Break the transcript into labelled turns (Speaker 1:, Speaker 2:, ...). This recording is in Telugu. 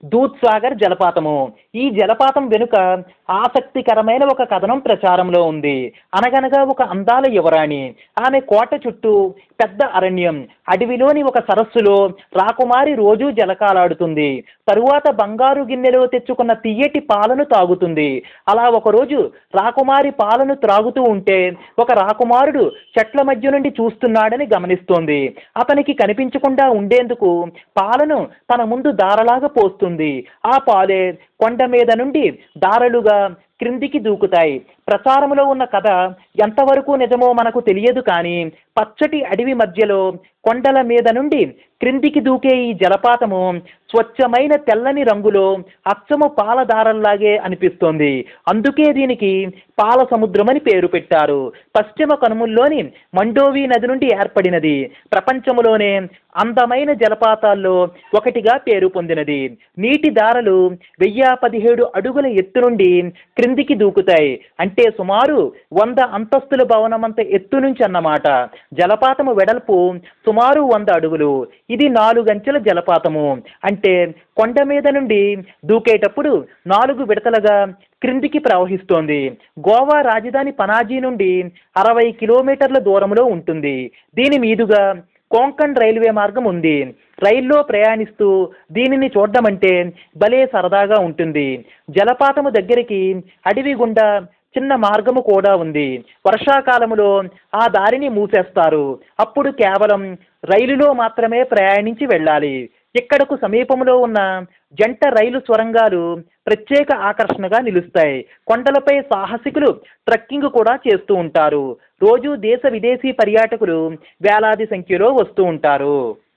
Speaker 1: దూద్సాగర్ జలపాతము ఈ జలపాతం వెనుక ఆసక్తికరమైన ఒక కథనం ప్రచారంలో ఉంది అనగనగా ఒక అందాల యువరాణి ఆమె కోట చుట్టూ పెద్ద అరణ్యం అడవిలోని ఒక సరస్సులో రాకుమారి రోజూ జలకాలాడుతుంది తరువాత బంగారు గిన్నెలో తెచ్చుకున్న తియ్యటి పాలను తాగుతుంది అలా ఒకరోజు రాకుమారి పాలను త్రాగుతూ ఉంటే ఒక రాకుమారుడు చెట్ల మధ్య నుండి చూస్తున్నాడని గమనిస్తోంది అతనికి కనిపించకుండా ఉండేందుకు పాలను తన ముందు దారలాగా పోస్తుంది ఆ పాలే కొండ మీద నుండి దారలుగా క్రిందికి దూకుతాయి ప్రచారంలో ఉన్న కథ ఎంతవరకు నిజమో మనకు తెలియదు కానీ పచ్చటి అడవి మధ్యలో కొండల మీద నుండి క్రిందికి దూకే ఈ జలపాతము స్వచ్ఛమైన తెల్లని రంగులో అచ్చము పాలదారల్లాగే అనిపిస్తోంది అందుకే దీనికి పాల సముద్రం అని పేరు పెట్టారు పశ్చిమ కనుమల్లోని మండోవి నది నుండి ఏర్పడినది ప్రపంచంలోనే అందమైన జలపాతాల్లో ఒకటిగా పేరు పొందినది నీటి దారలు వెయ్యి పదిహేడు అడుగుల ఎత్తు నుండి క్రిందికి దూకుతాయి అంటే సుమారు వంద అంతస్తుల భవనమంత ఎత్తు నుంచి అన్నమాట జలపాతము వెడల్పు సుమారు వంద అడుగులు ఇది నాలుగంచెల జలపాతము అంటే కొండ మీద నుండి దూకేటప్పుడు నాలుగు విడతలుగా క్రిందికి ప్రవహిస్తోంది గోవా రాజధాని పనాజీ నుండి అరవై కిలోమీటర్ల దూరంలో ఉంటుంది దీని మీదుగా కోంకణ్ రైల్వే మార్గం ఉంది రైల్లో ప్రయాణిస్తూ దీనిని చూడడమంటే భలే సరదాగా ఉంటుంది జలపాతము దగ్గరికి అడవి గుండా చిన్న మార్గము కూడా ఉంది వర్షాకాలములో ఆ దారిని మూసేస్తారు అప్పుడు కేవలం రైలులో మాత్రమే ప్రయాణించి వెళ్ళాలి ఇక్కడకు సమీపంలో ఉన్న జంట రైలు సొరంగాలు ప్రత్యేక ఆకర్షణగా నిలుస్తాయి కొండలపై సాహసికులు ట్రెక్కింగ్ కూడా చేస్తూ ఉంటారు రోజు దేశ విదేశీ పర్యాటకులు వేలాది సంఖ్యలో వస్తూ ఉంటారు